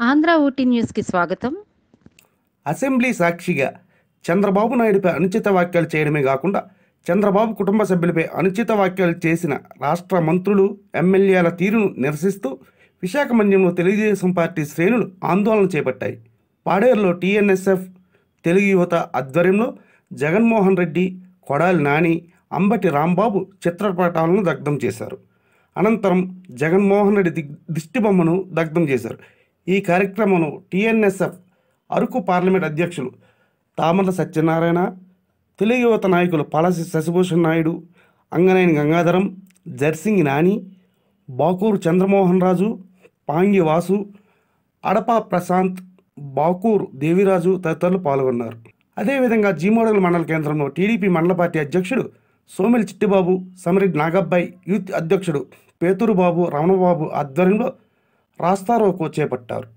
ఆంధ్ర ఊటీ న్యూస్కి స్వాగతం అసెంబ్లీ సాక్షిగా చంద్రబాబు నాయుడుపై అనుచిత వ్యాఖ్యలు చేయడమే కాకుండా చంద్రబాబు కుటుంబ సభ్యులపై అనుచిత వ్యాఖ్యలు చేసిన రాష్ట్ర మంత్రులు ఎమ్మెల్యేల తీరును నిరసిస్తూ విశాఖ మన్యంలో తెలుగుదేశం పార్టీ శ్రేణులు ఆందోళన చేపట్టాయి పాడేరులో టీఎన్ఎస్ఎఫ్ తెలుగు యువత ఆధ్వర్యంలో జగన్మోహన్ రెడ్డి కొడాలి నాని అంబటి రాంబాబు చిత్రపటాలను దగ్ధం చేశారు అనంతరం జగన్మోహన్ రెడ్డి దిగ్ దిష్టిబొమ్మను దగ్ధం చేశారు ఈ కార్యక్రమంలో టీఎన్ఎస్ఎఫ్ అరకు పార్లమెంట్ అధ్యక్షులు తామర సత్యనారాయణ తెలుగు యువత నాయకులు పలసి శశిభూషణ్ నాయుడు అంగనేని గంగాధరం జర్సింగి నాని బాకూరు చంద్రమోహన్ రాజు పాంగి వాసు అడపా ప్రశాంత్ బాకూరు దేవిరాజు తదితరులు పాల్గొన్నారు అదేవిధంగా జీమోడల్ మండల కేంద్రంలో టీడీపీ మండల పార్టీ అధ్యక్షుడు సోమిలి చిట్టిబాబు సమరెడ్డి నాగబ్బాయి యూత్ అధ్యక్షుడు పేతూరు బాబు రమణబాబు ఆధ్వర్యంలో రాస్తారోకో చేపట్టారు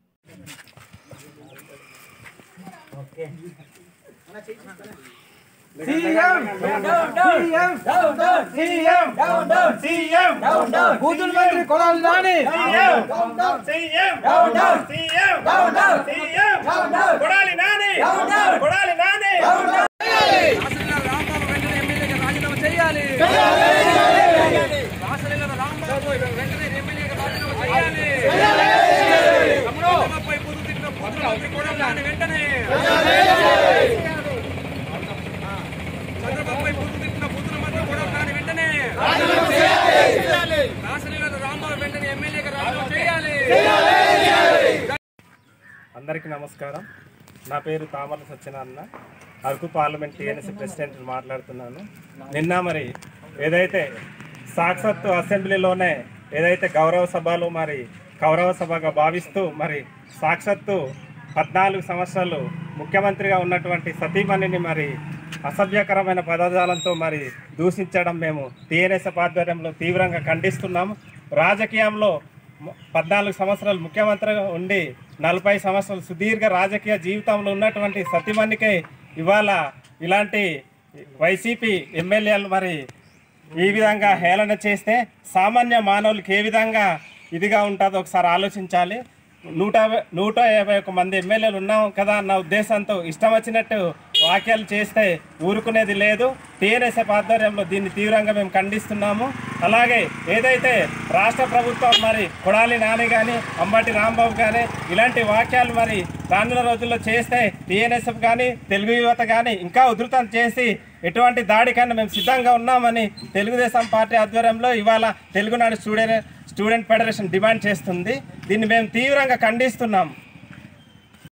బూతుల మంత్రి కొడాలి నాని కొడాలి నాని కొడాలి నాని రాంబాబు వెంటనే ఎమ్మెల్యేగా రాజీనామా చేయాలి రాసలీల రాంబాబు వెంటనే ఎమ్మెల్యేగా రాజీనామా చేయాలి చంద్రబాబుపై బూతులు తిట్టిన బూతుల మంత్రి కొడాలి నాని వెంటనే చంద్రబాబుపై బూతులు తిట్టిన బూతుల మంత్రి కొడాలి నాని వెంటనే రాసలీల రాంబాబు వెంటనే ఎమ్మెల్యేగా రాజీనామా చేయాలి అందరికీ నమస్కారం నా పేరు Tamara Satyanarayana Araku parliament TNS president మాట్లాడుతున్నాను నిన్న మరి ఏదైతే సాక్షాత్తు అసెంబ్లీలోనే ఏదైతే గౌరవ సభలు మరి గౌరవ సభగా భావిస్తూ మరి సాక్షాత్తు పద్నాలుగు సంవత్సరాలు ముఖ్యమంత్రిగా ఉన్నటువంటి సతీమణిని మరి అసభ్యకరమైన పదజాలంతో మరి దూషించడం మేము టీఎన్ఎస్ ఆధ్వర్యంలో తీవ్రంగా ఖండిస్తున్నాము రాజకీయంలో ము- పద్నాలుగు సంవత్సరాలు ముఖ్యమంత్రిగా ఉండి నలభై సంవత్సరాలు సుదీర్ఘ రాజకీయ జీవితంలో ఉన్నటువంటి సతీమణికే ఇవాళ ఇలాంటి వైసీపీ ఎమ్మెల్యేలు మరి ఈ విధంగా హేళన చేస్తే సామాన్య మానవులకి ఏ విధంగా ఇదిగా ఉంటుందో ఒకసారి ఆలోచించాలి నూట యాభై- నూట యాభై ఒక మంది ఎమ్మెల్యేలు ఉన్నాం కదా అన్న ఉద్దేశంతో ఇష్టం వచ్చినట్టు వ్యాఖ్యలు చేస్తే ఊరుకునేది లేదు టీఎన్ఎస్ఎఫ్ ఆధ్వర్యంలో దీన్ని తీవ్రంగా మేము ఖండిస్తున్నాము అలాగే ఏదైతే రాష్ట్ర ప్రభుత్వం మరి కొడాలి నాని కానీ అంబటి రాంబాబు కానీ ఇలాంటి వాక్యాలు మరి రానున్న రోజుల్లో చేస్తే టీఎన్ఎస్ఎఫ్ కానీ తెలుగు యువత కానీ ఇంకా ఉధృతం చేసి ఎటువంటి దాడికైనా మేము సిద్ధంగా ఉన్నామని తెలుగుదేశం పార్టీ ఆధ్వర్యంలో ఇవాళ Telugunadu student student federation demand చేస్తుంది దీన్ని మేము తీవ్రంగా ఖండిస్తున్నాం